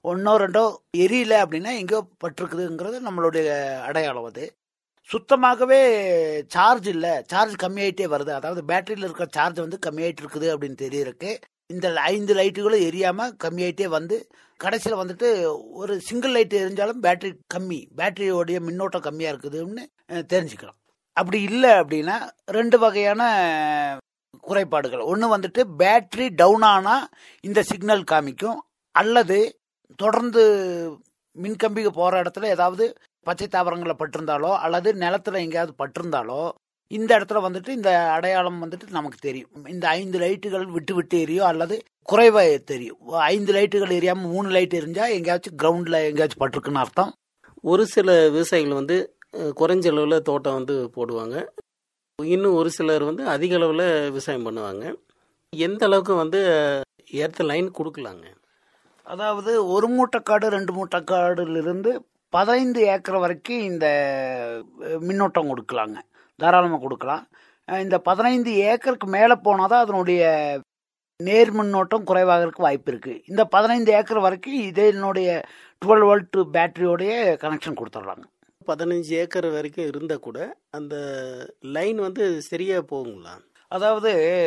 ஒன்றோ ரெண்டோ எரியல அப்படின்னா எங்கேயோ பட்டிருக்குதுங்கிறது நம்மளுடைய அடையாளம் அது சுத்தமாகவே சார்ஜ் இல்லை சார்ஜ் கம்மியாயிட்டே வருது அதாவது பேட்டரியில் இருக்கிற சார்ஜ் வந்து கம்மியாயிட்டு இருக்குது அப்படின்னு தெரியறதுக்கு இந்த ஐந்து லைட்டுகளும் எரியாம கம்மியாயிட்டே வந்து கடைசியில் வந்துட்டு ஒரு சிங்கிள் லைட் எரிஞ்சாலும் பேட்டரி கம்மி பேட்டரியோடைய மின்னோட்டம் கம்மியா இருக்குதுன்னு அஹ், தெரிஞ்சுக்கலாம் அப்படி இல்லை அப்படின்னா ரெண்டு வகையான குறைபாடுகள் ஒன்று வந்துட்டு பேட்டரி டவுன் ஆனா இந்த சிக்னல் காமிக்கும் அல்லது தொடர்ந்து மின்கம்பிக்கு போற இடத்துல ஏதாவது பச்சை தாவரங்களை பட்டிருந்தாலோ அல்லது நிலத்துல எங்கேயாவது பட்டிருந்தாலோ இந்த இடத்துல வந்துட்டு இந்த அடையாளம் வந்துட்டு நமக்கு தெரியும் இந்த ஐந்து லைட்டுகள் விட்டு விட்டு எரியும் அல்லது குறைவா தெரியும் ஐந்து லைட்டுகள் எரியாம மூணு லைட் எரிஞ்சா எங்கேயாச்சும் கிரவுண்ட்ல எங்கேயாச்சும் பட்டிருக்குன்னு அர்த்தம் ஒரு சில விவசாயிகள் வந்து அஹ், குறைஞ்ச அளவில் தோட்டம் வந்து போடுவாங்க இன்னும் ஒரு சிலர் வந்து அதிக அளவில் விவசாயம் பண்ணுவாங்க எந்த அளவுக்கு வந்து ஏற்ற லைன் கொடுக்கலாங்க அதாவது ஒரு மூட்டைக்காடு ரெண்டு மூட்டைக்காடுல இருந்து பதினைந்து ஏக்கர் வரைக்கும் இந்த அஹ், மின்னோட்டம் கொடுக்கலாங்க தாராளமாக கொடுக்கலாம் அஹ், இந்த பதினைந்து ஏக்கருக்கு மேலே போனால் தான் அதனுடைய நேர் மின்னோட்டம் குறைவாகிறதுக்கு வாய்ப்பு இருக்கு இந்த பதினைந்து ஏக்கர் வரைக்கும் இதனுடைய டுவெல் வோல்ட் பேட்டரியோடைய கனெக்ஷன் கொடுத்துட்றாங்க பதினஞ்சு ஏக்கர் வரைக்கும் இருந்தால் கூட அந்த லைன் வந்து சரியா போகுங்களா அதாவது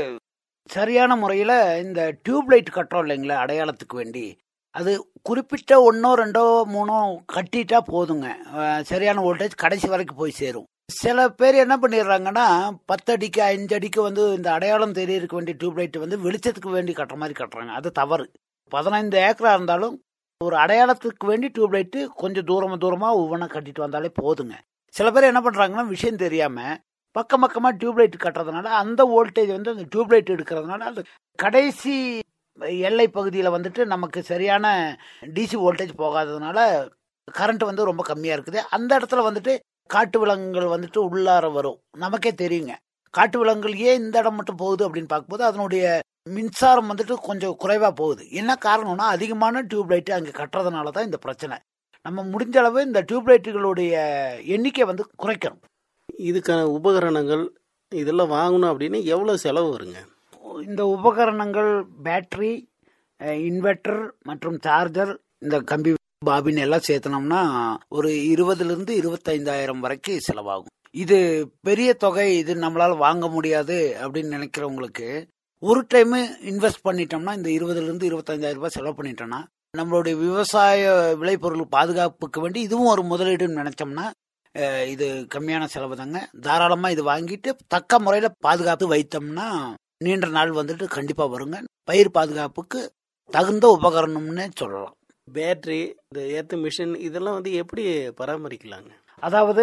சரியான முறையில் இந்த டியூப் லைட் கட்டுறோம் இல்லைங்களா அடையாளத்துக்கு வேண்டி அது குறிப்பிட்ட ஒன்றோ ரெண்டோ மூணோ கட்டிட்டா போதுங்க அஹ் சரியான வோல்டேஜ் கடைசி வரைக்கும் போய் சேரும் சில பேர் என்ன பண்ணிடுறாங்கன்னா பத்து அடிக்கு அஞ்சு அடிக்கு வந்து இந்த அடையாளம் தெரியறதுக்கு வேண்டிய டியூப் லைட் வந்து வெளிச்சத்துக்கு வேண்டி கட்டுற மாதிரி கட்டுறாங்க அது தவறு பதினைந்து ஏக்கரா இருந்தாலும் ஒரு அடையாளத்துக்கு வேண்டி டியூப் லைட்டு கொஞ்சம் தூரமா தூரமா ஒவ்வொன்றா கட்டிட்டு வந்தாலே போதுங்க சில பேர் என்ன பண்றாங்கன்னா விஷயம் தெரியாம பக்கம் பக்கமா டியூப் லைட் கட்டுறதுனால அந்த வோல்டேஜ் வந்து அந்த டியூப் லைட் எடுக்கிறதுனால அந்த கடைசி எல்லை பகுதியில் வந்துட்டு நமக்கு சரியான டிசி வோல்டேஜ் போகாததுனால கரண்ட் வந்து ரொம்ப கம்மியாக இருக்குது அந்த இடத்துல வந்துட்டு காட்டு விலங்குகள் வந்துட்டு உள்ளார வரும் நமக்கே தெரியுங்க காட்டு விலங்குகள் ஏன் இந்த இடம் மட்டும் போகுது அப்படின்னு பார்க்கும்போது அதனுடைய மின்சாரம் வந்துட்டு கொஞ்சம் குறைவாக போகுது என்ன காரணம்னா அதிகமான டியூப் லைட்டு அங்கே கட்டுறதுனால தான் இந்த பிரச்சனை நம்ம முடிஞ்ச அளவு இந்த டியூப் லைட்டுகளுடைய எண்ணிக்கை வந்து குறைக்கணும் இதுக்கான உபகரணங்கள் இதெல்லாம் வாங்கணும் அப்படின்னு எவ்வளோ செலவு வருங்க இந்த உபகரணங்கள் பேட்டரி இன்வெர்டர் மற்றும் சார்ஜர் இந்த கம்பி பாபின் எல்லாம் சேர்த்தனோம்னா ஒரு இருபதுல இருந்து இருபத்தைந்தாயிரம் வரைக்கும் செலவாகும் இது பெரிய தொகை இது நம்மளால வாங்க முடியாது அப்படின்னு நினைக்கிறவங்களுக்கு ஒரு டைம் இன்வெஸ்ட் பண்ணிட்டோம்னா இந்த இருபதுல இருந்து இருபத்தஞ்சாயிரம் ரூபாய் செலவு பண்ணிட்டோம்னா நம்மளுடைய விவசாய விளைபொருள் பாதுகாப்புக்கு வேண்டி இதுவும் ஒரு முதலீடுன்னு நினைச்சோம்னா அஹ், இது கம்மியான செலவு தாங்க தாராளமா இது வாங்கிட்டு தக்க முறையில பாதுகாத்து வைத்தோம்னா நீண்ட நாள் வந்துட்டு கண்டிப்பா வருங்க பயிர் பாதுகாப்புக்கு தகுந்த உபகரணம்னு சொல்லலாம் பேட்டரி இந்த ஏற்ற மிஷின் இதெல்லாம் வந்து எப்படி பராமரிக்கலாங்க அதாவது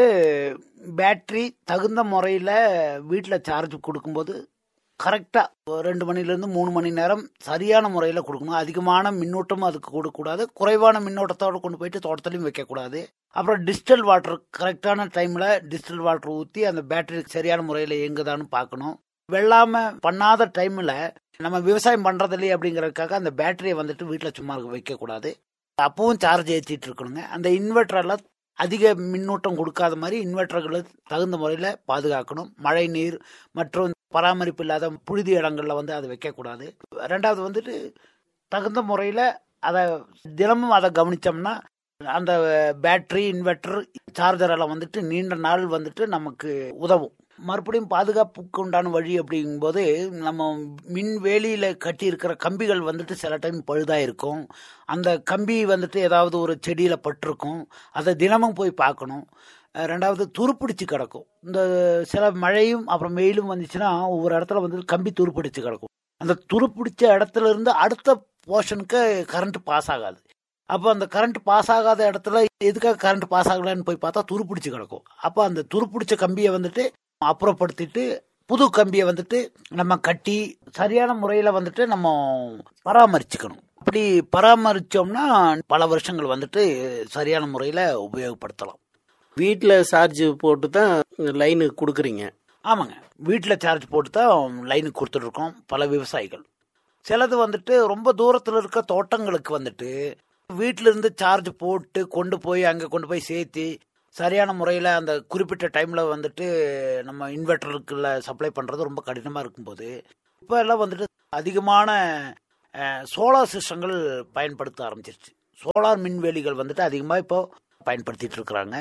பேட்டரி தகுந்த முறையில் வீட்டில் சார்ஜ் கொடுக்கும்போது கரெக்டாக ரெண்டு மணிலேருந்து மூணு மணி நேரம் சரியான முறையில் கொடுக்கணும் அதிகமான மின்னோட்டமும் அதுக்கு கொடுக்கக்கூடாது குறைவான மின்னோட்டத்தோடு கொண்டு போயிட்டு தோட்டத்துலையும் வைக்கக்கூடாது அப்புறம் டிஸ்டில் வாட்டர் கரெக்டான டைமில் டிஸ்டில் வாட்டர் ஊற்றி அந்த பேட்டரி சரியான முறையில் இயங்குதான்னு பார்க்கணும் வெள்ளாம பண்ணாத டைமில் நம்ம விவசாயம் பண்ணுறது இல்லையே அப்படிங்கறதுக்காக அந்த பேட்டரியை வந்துட்டு வீட்டில் சும்மா இருக்க வைக்கக்கூடாது அப்பவும் சார்ஜ் ஏற்றிட்டு இருக்கணுங்க அந்த இன்வெர்டரெல்லாம் அதிக மின்னூட்டம் கொடுக்காத மாதிரி இன்வெர்டர்களை தகுந்த முறையில் பாதுகாக்கணும் மழை நீர் மற்றும் பராமரிப்பு இல்லாத புழுதி இடங்கள்ல வந்து அதை வைக்கக்கூடாது ரெண்டாவது வந்துட்டு தகுந்த முறையில் அதை தினமும் அதை கவனிச்சோம்னா அந்த பேட்டரி இன்வெர்டர் சார்ஜர் எல்லாம் வந்துட்டு நீண்ட நாள் வந்துட்டு நமக்கு உதவும் மறுபடியும் பாதுகாப்புக்கு உண்டான வழி அப்படிங்கும்போது நம்ம மின் வேலியில கட்டி இருக்கிற கம்பிகள் வந்துட்டு சில டைம் பழுதா இருக்கும் அந்த கம்பி வந்துட்டு ஏதாவது ஒரு செடியில பட்டிருக்கும் அதை தினமும் போய் பார்க்கணும் அஹ் ரெண்டாவது துருப்பிடிச்சு கிடக்கும் இந்த சில மழையும் அப்புறம் வெயிலும் வந்துச்சுன்னா ஒவ்வொரு இடத்துல வந்து கம்பி துருப்பிடிச்சு கிடக்கும் அந்த துருப்பிடிச்ச இடத்துல இருந்து அடுத்த போர்ஷனுக்கு கரண்ட் பாஸ் ஆகாது அப்போ அந்த கரண்ட் பாஸ் ஆகாத இடத்துல எதுக்காக கரண்ட் பாஸ் ஆகலன்னு போய் பார்த்தா துருப்பிடிச்சு கிடக்கும் அப்போ அந்த துருப்பிடிச்ச கம்பியை வந்துட்டு அப்புறப்படுத்திட்டு புது கம்பியை வந்துட்டு நம்ம கட்டி சரியான முறையில வந்துட்டு நம்ம பராமரிச்சுக்கணும் அப்படி பராமரிச்சோம்னா பல வருஷங்கள் வந்துட்டு சரியான முறையில உபயோகப்படுத்தலாம் வீட்டில் சார்ஜ் போட்டு தான் லைனு கொடுக்குறீங்க ஆமாங்க வீட்டில் சார்ஜ் போட்டு தான் லைனுக்கு கொடுத்துட்ருக்கோம் பல விவசாயிகள் சிலது வந்துட்டு ரொம்ப தூரத்தில் இருக்க தோட்டங்களுக்கு வந்துட்டு வீட்டில இருந்து சார்ஜ் போட்டு கொண்டு போய் அங்கே கொண்டு போய் சேர்த்தி சரியான முறையில் அந்த குறிப்பிட்ட டைமில் வந்துட்டு நம்ம இன்வெர்டருக்குள்ள சப்ளை பண்ணுறது ரொம்ப கடினமாக இருக்கும்போது இப்போ எல்லாம் வந்துட்டு அதிகமான சோலார் சிஸ்டங்கள் பயன்படுத்த ஆரம்பிச்சிருச்சு சோலார் மின்வேலிகள் வந்துட்டு அதிகமாக இப்போ பயன்படுத்திட்டு இருக்கிறாங்க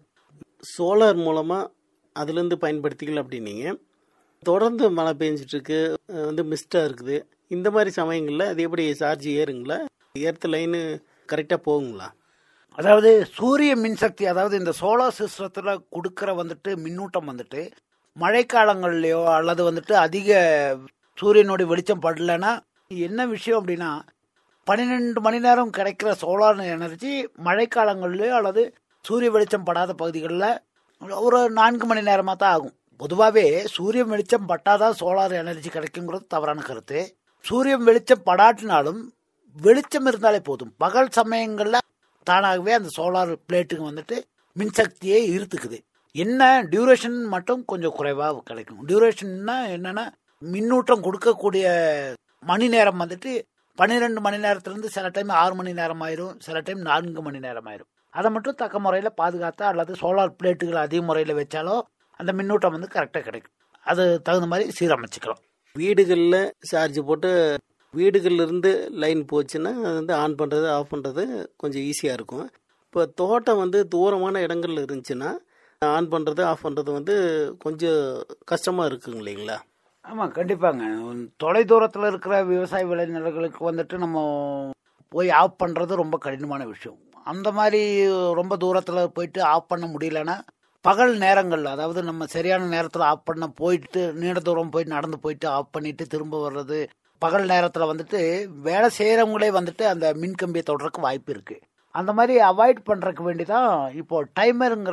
சோலார் மூலமாக அதுலேருந்து பயன்படுத்திக்கல அப்படின்னீங்க தொடர்ந்து மழை பெஞ்சிட்டு இருக்கு அஹ் வந்து மிஸ்டாக இருக்குது இந்த மாதிரி சமயங்களில் அது எப்படி சார்ஜ் ஏறுங்களா எர்த் லைனு கரெக்டாக போகுங்களா அதாவது சூரிய மின்சக்தி அதாவது இந்த சோலார் சிஸ்டத்தில் கொடுக்குற வந்துட்டு மின்னூட்டம் வந்துட்டு மழைக்காலங்கள்லையோ அல்லது வந்துட்டு அதிக சூரியனுடைய வெளிச்சம் படலைன்னா என்ன விஷயம் அப்படின்னா பன்னிரெண்டு மணி நேரம் கிடைக்கிற சோலார் எனர்ஜி மழைக்காலங்கள்லையோ அல்லது சூரிய வெளிச்சம் படாத பகுதிகளில் ஒரு நான்கு மணி நேரமாக தான் ஆகும் பொதுவாகவே சூரிய வெளிச்சம் பட்டாதான் சோலார் எனர்ஜி கிடைக்குங்கிறது தவறான கருத்து சூரியன் வெளிச்சம் படாட்டினாலும் வெளிச்சம் இருந்தாலே போதும் பகல் சமயங்களில் தானாகவே அந்த சோலார் பிளேட்டுக்கு வந்துட்டு மின்சக்தியை ஈர்த்துக்குது என்ன டியூரேஷன் மட்டும் கொஞ்சம் குறைவாக கிடைக்கும் டியூரேஷன்னா என்னன்னா மின்னூட்டம் கொடுக்கக்கூடிய மணி நேரம் வந்துட்டு பன்னிரெண்டு மணி நேரத்திலிருந்து சில டைம் ஆறு மணி நேரம் ஆயிரும் சில டைம் நான்கு மணி நேரம் ஆயிரும் அதை மட்டும் தக்க முறையில் பாதுகாத்தா அல்லது சோலார் பிளேட்டுகள் அதிக முறையில் வச்சாலோ அந்த மின்னூட்டம் வந்து கரெக்டாக கிடைக்கும் அது தகுந்த மாதிரி சீரமைச்சுக்கலாம் வீடுகளில் சார்ஜ் போட்டு வீடுகள்ல இருந்து லைன் போச்சுன்னா அது வந்து ஆன் பண்ணுறது ஆஃப் பண்ணுறது கொஞ்சம் ஈஸியாக இருக்கும் இப்போ தோட்டம் வந்து தூரமான இடங்கள்ல இருந்துச்சுன்னா ஆன் பண்ணுறது ஆஃப் பண்ணுறது வந்து கொஞ்சம் கஷ்டமாக இருக்குங்க இல்லைங்களா ஆமாம் கண்டிப்பாங்க தொலை தூரத்தில் இருக்கிற விவசாய விளைநிலங்களுக்கு வந்துட்டு நம்ம போய் ஆஃப் பண்ணுறது ரொம்ப கடினமான விஷயம் அந்த மாதிரி ரொம்ப தூரத்தில் போயிட்டு ஆஃப் பண்ண முடியலன்னா பகல் நேரங்களில் அதாவது நம்ம சரியான நேரத்தில் ஆஃப் பண்ண போயிட்டு நீண்ட தூரம் போயிட்டு நடந்து போயிட்டு ஆஃப் பண்ணிட்டு திரும்ப வர்றது பகல் நேரத்தில் வந்துட்டு வேலை செய்கிறவங்களே வந்துட்டு அந்த மின் கம்பியை தொடறதுக்கு வாய்ப்பு இருக்குது அந்த மாதிரி அவாய்ட் பண்ணுறதுக்கு வேண்டி தான் இப்போ டைமருங்கிற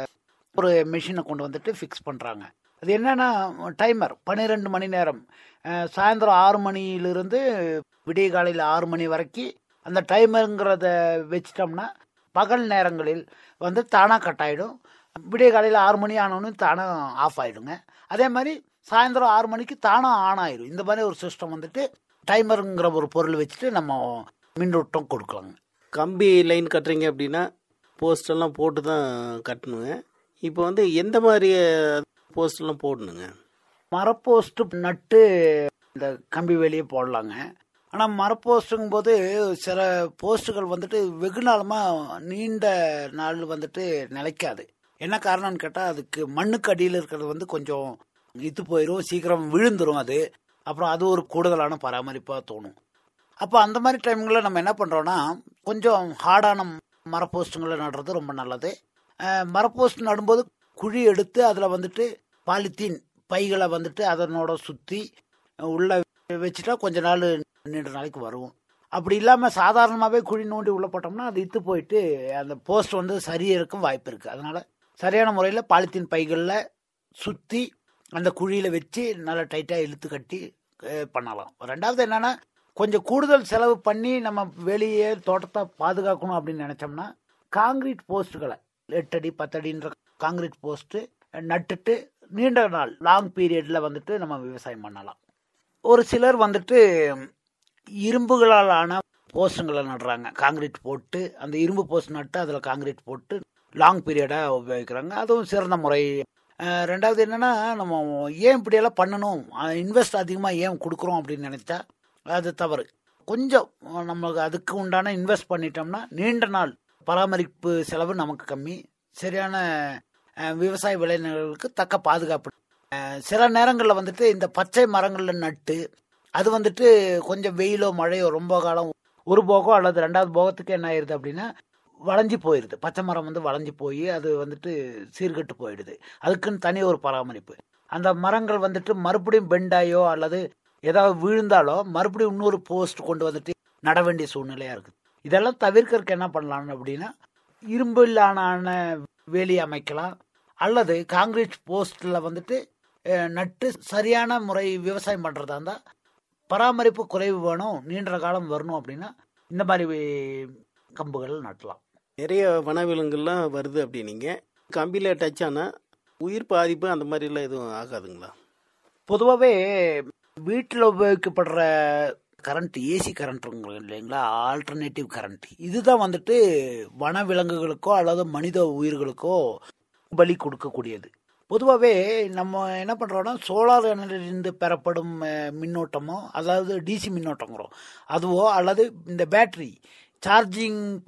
ஒரு மிஷினை கொண்டு வந்துட்டு ஃபிக்ஸ் பண்ணுறாங்க அது என்னன்னா டைமர் பன்னிரெண்டு மணி நேரம் அஹ், சாயந்தரம் ஆறு மணியிலிருந்து விடிய காலையில் ஆறு மணி வரைக்கும் அந்த டைமருங்கிறத வச்சிட்டோம்னா பகல் நேரங்களில் வந்து தானாக கட் ஆகிடும் விடிய காலையில் ஆறு மணி ஆனோன்னு தானாக ஆஃப் ஆகிடுங்க அதே மாதிரி சாயந்தரம் ஆறு மணிக்கு தானாக ஆன் ஆயிடும் இந்த மாதிரி ஒரு சிஸ்டம் வந்துட்டு டைமருங்கிற ஒரு பொருள் வச்சுட்டு நம்ம மின்னூட்டம் கொடுக்கலாங்க கம்பி லைன் கட்டுறீங்க அப்படின்னா போஸ்டெல்லாம் போட்டு தான் கட்டணுங்க இப்போ வந்து எந்த மாதிரி போஸ்டெல்லாம் போடணுங்க மரப்போஸ்ட் நட்டு இந்த கம்பி வேலியை போடலாங்க ஆனால் மரப்போஸ்ட்டுங்கும் போது சில போஸ்ட்டுகள் வந்துட்டு வெகு நாளமாக நீண்ட நாள் வந்துட்டு நிலைக்காது என்ன காரணம்னு கேட்டால் அதுக்கு மண்ணுக்கு அடியில் இருக்கிறது வந்து கொஞ்சம் இத்து போயிடும் சீக்கிரம் விழுந்துரும் அது அப்புறம் அது ஒரு கூடுதலான பராமரிப்பாக தோணும் அப்போ அந்த மாதிரி டைம்களில் நம்ம என்ன பண்ணுறோன்னா கொஞ்சம் ஹார்டான மரப்போஸ்ட்டுங்களை நடுறது ரொம்ப நல்லது அஹ் மரப்போஸ்ட் நடும்போது குழி எடுத்து அதில் வந்துட்டு பாலித்தீன் பைகளை வந்துட்டு அதனோட சுற்றி உள்ள வச்சுட்டா கொஞ்ச நாள் நீண்ட நாளைக்கு வரும் அப்படி இல்லாமல் சாதாரணமாகவே குழி நோண்டி உள்ள போட்டோம்னா அது இத்து போயிட்டு அந்த போஸ்ட் வந்து சரியறக்கும் வாய்ப்பு இருக்குது அதனால சரியான முறையில் பாலித்தீன் பைகளில் சுற்றி அந்த குழியில் வச்சு நல்லா டைட்டாக இழுத்து கட்டி அஹ், பண்ணலாம் ரெண்டாவது என்னன்னா கொஞ்சம் கூடுதல் செலவு பண்ணி நம்ம வெளியே தோட்டத்தை பாதுகாக்கணும் அப்படின்னு நினைச்சோம்னா காங்கிரீட் போஸ்ட்டுகளை எட்டடி பத்தடின்ற காங்கிரீட் போஸ்ட்டு நட்டுட்டு நீண்ட நாள் லாங் பீரியடில் வந்துட்டு நம்ம விவசாயம் பண்ணலாம் ஒரு சிலர் வந்துட்டு இரும்புகளால் ஆன போஸ்ட்டுங்களை நடுறாங்க காங்கிரீட் போட்டு அந்த இரும்பு போஸ்ட் நட்டு அதில் காங்கிரீட் போட்டு லாங் பீரியடாக உபயோகிக்கிறாங்க அதுவும் சிறந்த முறை அஹ், ரெண்டாவது என்னன்னா நம்ம ஏன் இப்படியெல்லாம் பண்ணணும் இன்வெஸ்ட் அதிகமாக ஏன் கொடுக்குறோம் அப்படின்னு நினைச்சா அது தவறு கொஞ்சம் நமக்கு அதுக்கு உண்டான இன்வெஸ்ட் பண்ணிட்டோம்னா நீண்ட நாள் பராமரிப்பு செலவு நமக்கு கம்மி சரியான அஹ், விவசாய விளைநிலங்களுக்கு தக்க பாதுகாப்பு அஹ், சில நேரங்களில் வந்துட்டு இந்த பச்சை மரங்களில் நட்டு அது வந்துட்டு கொஞ்சம் வெயிலோ மழையோ ரொம்ப காலம் ஒரு போகம் அல்லது ரெண்டாவது போகத்துக்கு என்ன ஆயிருது அப்படின்னா வளைஞ்சு போயிடுது பச்சை மரம் வந்து வளைஞ்சு போய் அது வந்துட்டு சீர்கெட்டு போயிடுது அதுக்குன்னு தனி ஒரு பராமரிப்பு அந்த மரங்கள் வந்துட்டு மறுபடியும் பெண்டாயோ அல்லது ஏதாவது விழுந்தாலோ மறுபடியும் இன்னொரு போஸ்ட் கொண்டு வந்துட்டு நட வேண்டிய சூழ்நிலையா இருக்குது இதெல்லாம் தவிர்க்கறதுக்கு என்ன பண்ணலாம் அப்படின்னா இரும்பிலான வேலி அமைக்கலாம் அல்லது காங்கிரீட் போஸ்ட்ல வந்துட்டு அஹ், நட்டு சரியான முறை விவசாயம் பண்றதா இருந்தா பராமரிப்பு குறைவு வேணும் நீண்ட காலம் வரணும் அப்படின்னா இந்த மாதிரி கம்புகள் நட்டலாம் நிறைய வனவிலங்குலாம் வருது அப்படின்னீங்க கம்பியில் டச் ஆனால் உயிர் பாதிப்பு அந்த மாதிரிலாம் எதுவும் ஆகாதுங்களா பொதுவாகவே வீட்டில் உபயோகிக்கப்படுற கரண்ட் ஏசி கரண்ட்டுங்க இல்லைங்களா ஆல்டர்னேட்டிவ் கரண்ட் இதுதான் வந்துட்டு வனவிலங்குகளுக்கோ அல்லது மனித உயிர்களுக்கோ பலி கொடுக்கக்கூடியது பொதுவாகவே நம்ம என்ன பண்ணுறோம்னா சோலார் எனர்ஜிலிருந்து பெறப்படும் அஹ், மின்னோட்டமோ அதாவது டிசி மின்னோட்டங்கிறோம் அதுவோ அல்லது இந்த பேட்டரி சார்ஜிங்